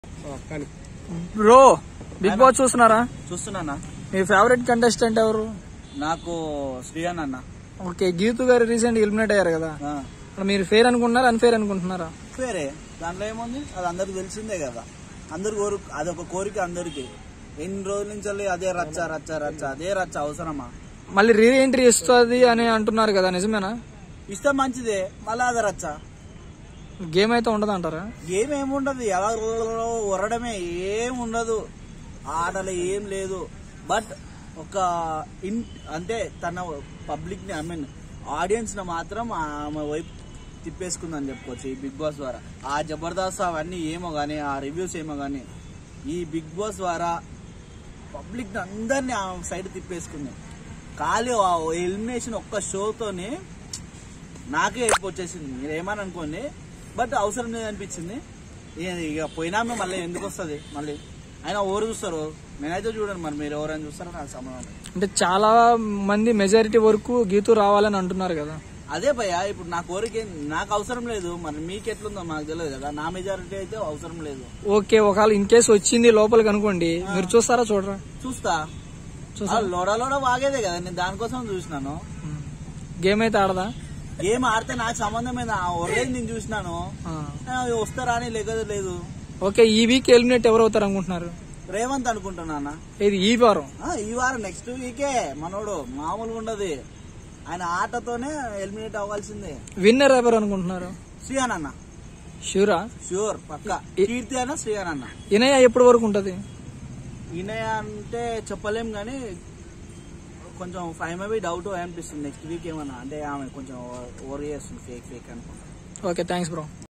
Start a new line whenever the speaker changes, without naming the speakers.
కానీ
bro big boss చూస్తున్నారా
చూస్తున్నానా
మీ favourite contestant ఎవరు
నాకు శ్రీయాన్ అన్న
ఓకే గీతు గారు రీసెంట్ ఎలిమినేట్ అయ్యారు కదా మరి మీరు ఫేర్ అనుకుంటున్నారా అన్ఫేర్ అనుకుంటున్నారా
పేరే దాంట్లో ఏముంది అది అందరికి తెలిసిందే కదా అందరు కోరు అదొక కోరిక అందరికి ఎన్ని రోజుల నుంచి వెళ్ళి అదే రచ్చ రచ్చ రచ్చ అదే రచ్చ అవసరమా
మళ్ళీ రీ ఎంట్రీ ఇస్తుంది అని అంటున్నారు కదా నిజమేనా
ఇష్టం మంచిదే మళ్ళీ అదే రచ్చ
గేమ్ అయితే ఉండదు అంటారా
గేమ్ ఏముండదు ఎవరు ఉరడమే ఏం ఉండదు ఆటలు ఏం లేదు బట్ ఒక ఇన్ అంటే తన పబ్లిక్ ని ఐ మీన్ ఆడియన్స్ ని మాత్రం ఆమె వైపు తిప్పేసుకుందని చెప్పుకోవచ్చు ఈ బిగ్ బాస్ ద్వారా ఆ జబర్దస్త్ అవన్నీ ఏమో గానీ ఆ రివ్యూస్ ఏమో గానీ ఈ బిగ్ బాస్ ద్వారా పబ్లిక్ ని అందరినీ ఆ సైడ్ తిప్పేసుకుంది ఖాళీ ఎలిమినేషన్ ఒక్క షోతోనే నాకే ఎక్కువ వచ్చేసింది మీరు ఏమని అనుకోండి బట్ అవసరం లేదనిపించింది ఇక- ఇక పోయినామే మళ్ళీ ఎందుకు వస్తుంది మళ్ళీ ఆయన ఎవరు చూస్తారు నేనైతే చూడండి మరి మీరు ఎవరైనా చూస్తారో నాకు సంబంధం లేదు.
అంటే చాలా మంది మెజారిటీ వరకు గీతు రావాలని అంటున్నారు కదా
అదే భయ్య ఇప్పుడు నా కోరిక ఏం- నాకు అవసరం లేదు మరి మీకు ఎట్లుందో నాకు తెలియదు కదా నా మెజారిటీ అయితే అవసరం లేదు
ఓకే ఒకవేళ ఇన్ కేసు వచ్చింది లోపలికి అనుకోండి మీరు చూస్తారా చూడరా
చూస్తా
చూస్తా
ఆ లోడ లోడ వాగేదే కదా నేను దానికోసం చూసినాను
గేమ్ అయితే ఆడదా
గేమ్ ఆడితే నాకు సంబంధమైన ఒరేది నేను చూసినాను
ఆ.
ఆ, వస్తారా అని లేకపోతే లేదు
ఓకే ఈ వీక్ ఎలిమినేట్ ఎవరు అవుతారు అనుకుంటున్నారు
రేవంత్ అనుకుంటున్నానా
ఇది ఈ వారం
ఆ, ఈ వారం నెక్స్ట్ వీకే మనోడు మామూలుగా ఉండదు ఆయన ఆటతోనే ఎలిమినేట్ అవ్వాల్సిందే
విన్నర్ ఎవరు అనుకుంటున్నారు
శ్రీయాన్ అన్న
షూరా
ష్యూర్ పక్క కీర్తి అన్న శ్రీయాన్ అన్న
ఇనయ ఎప్పటి వరకు ఉంటది
ఈయన అంటే చెప్పలేం కానీ కొంచెం ఫైవ్ మేబీ డౌట్ అనిపిస్తుంది నెక్స్ట్ వీక్ ఏమన్నా అంటే ఆమె కొంచెం ఓవర్ చేస్తుంది ఫేక్ ఫేక్ అనుకుంటా
ఓకే థ్యాంక్స్ బ్రో